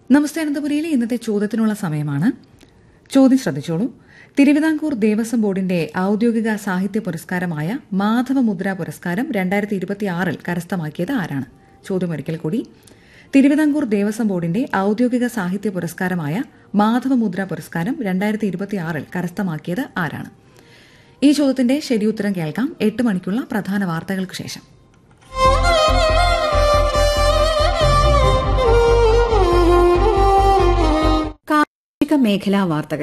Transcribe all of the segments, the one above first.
നമസ്തേ അനന്തപുരിയിലെ ഇന്നത്തെ ചോദ്യത്തിനുള്ള സമയമാണ് ചോദ്യം ശ്രദ്ധിച്ചോളൂ തിരുവിതാംകൂർ ദേവസ്വം ബോർഡിന്റെ ഔദ്യോഗിക സാഹിത്യ പുരസ്കാരമായ മാധവമുദ്ര പുരസ്കാരം രണ്ടായിരത്തി ഇരുപത്തിയാറിൽ കരസ്ഥമാക്കിയത് ആരാണ് ചോദ്യം ഒരിക്കൽ കൂടി തിരുവിതാംകൂർ ദേവസ്വം ബോർഡിന്റെ ഔദ്യോഗിക സാഹിത്യ പുരസ്കാരമായ മാധവമുദ്ര പുരസ്കാരം രണ്ടായിരത്തി ഇരുപത്തിയാറിൽ കരസ്ഥമാക്കിയത് ആരാണ് ഈ ചോദ്യത്തിന്റെ ശരിയുത്തരം കേൾക്കാം എട്ട് മണിക്കുള്ള പ്രധാന വാർത്തകൾക്ക് ശേഷം കാർഷിക മേഖലാ വാർത്തകൾ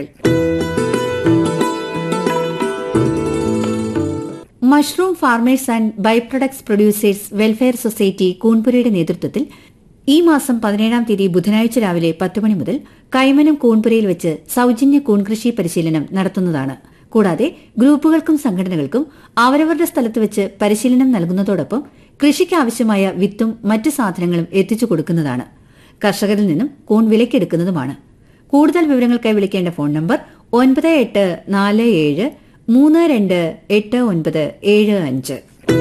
mushroom farmers and by products producers welfare society കൂൺപുരയുടെ നേതൃത്വത്തിൽ ഈ മാസം പതിനേഴാം തീയതി ബുധനാഴ്ച രാവിലെ പത്ത് മണി മുതൽ കൈമനം കൂൺപുരയിൽ വെച്ച് സൌജന്യ കൂൺകൃഷി പരിശീലനം നടത്തുന്നതാണ് കൂടാതെ ഗ്രൂപ്പുകൾക്കും സംഘടനകൾക്കും അവരവരുടെ സ്ഥലത്ത് വെച്ച് പരിശീലനം നൽകുന്നതോടൊപ്പം കൃഷിക്കാവശ്യമായ വിത്തും മറ്റ് സാധനങ്ങളും എത്തിച്ചു കൊടുക്കുന്നതാണ് കർഷകരിൽ നിന്നും കൂൺ വിലക്കെടുക്കുന്നതുമാണ് കൂടുതൽ വിവരങ്ങൾക്കായി വിളിക്കേണ്ട ഫോൺ നമ്പർ ഒൻപത് എട്ട് നാല് ഏഴ് മൂന്ന് രണ്ട് എട്ട് ഒൻപത് ഏഴ് അഞ്ച്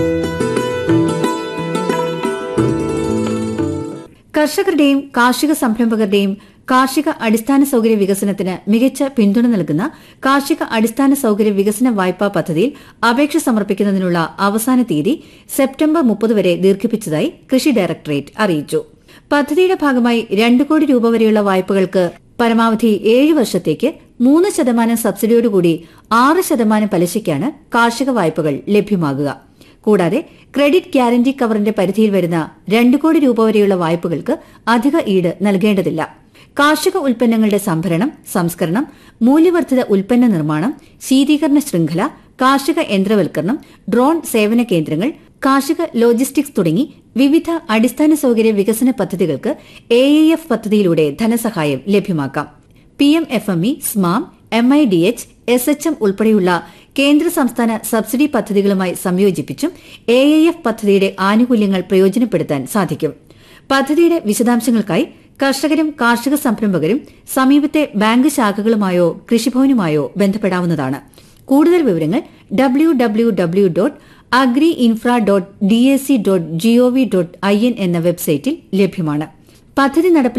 കർഷകരുടെയും കാർഷിക സംരംഭകരുടെയും കാർഷിക അടിസ്ഥാന സൌകര്യ വികസനത്തിന് മികച്ച പിന്തുണ നൽകുന്ന കാർഷിക അടിസ്ഥാന സൌകര്യ വികസന വായ്പാ പദ്ധതിയിൽ അപേക്ഷ സമർപ്പിക്കുന്നതിനുള്ള അവസാന തീയതി സെപ്റ്റംബർ മുപ്പത് വരെ ദീർഘിപ്പിച്ചതായി കൃഷി ഡയറക്ടറേറ്റ് അറിയിച്ചു പദ്ധതിയുടെ ഭാഗമായി രണ്ട് കോടി രൂപ വരെയുള്ള വായ്പകൾക്ക് പരമാവധി ഏഴ് വർഷത്തേക്ക് മൂന്ന് ശതമാനം സബ്സിഡിയോടുകൂടി ആറ് ശതമാനം പലിശയ്ക്കാണ് കാർഷിക വായ്പകൾ ലഭ്യമാകുക കൂടാതെ ക്രെഡിറ്റ് ഗ്യാരണ്ടി കവറിന്റെ പരിധിയിൽ വരുന്ന രണ്ട് കോടി രൂപ വരെയുള്ള വായ്പകൾക്ക് അധിക ഈട് നൽകേണ്ടതില്ല കാർഷിക ഉൽപ്പന്നങ്ങളുടെ സംഭരണം സംസ്കരണം മൂല്യവർദ്ധിത ഉൽപ്പന്ന നിർമ്മാണം ശീതീകരണ ശൃംഖല കാർഷിക യന്ത്രവൽക്കരണം ഡ്രോൺ സേവന കേന്ദ്രങ്ങൾ കാർഷിക ലോജിസ്റ്റിക്സ് തുടങ്ങി വിവിധ അടിസ്ഥാന സൌകര്യ വികസന പദ്ധതികൾക്ക് എ എഫ് പദ്ധതിയിലൂടെ ധനസഹായം ലഭ്യമാക്കാം P M F M E SMAM M I D H S H M ഉൾപ്പെടെയുള്ള കേന്ദ്ര സംസ്ഥാന സബ്സിഡി പദ്ധതികളുമായി സംയോജിപ്പിച്ചും എ എഫ് പദ്ധതിയുടെ ആനുകൂല്യങ്ങൾ പ്രയോജനപ്പെടുത്താൻ സാധിക്കും പദ്ധതിയുടെ വിശദാംശങ്ങൾക്കായി കർഷകരും കാർഷിക സംരംഭകരും സമീപത്തെ ബാങ്ക് ശാഖകളുമായോ കൃഷിഭവനുമായോ ബന്ധപ്പെടാവുന്നതാണ് കൂടുതൽ വിവരങ്ങൾ W W W dot agri infra dot D A C dot G O V dot I N എന്ന വെബ്സൈറ്റിൽ ലഭ്യമാണ് പദ്ധതി നടപ്പിൽ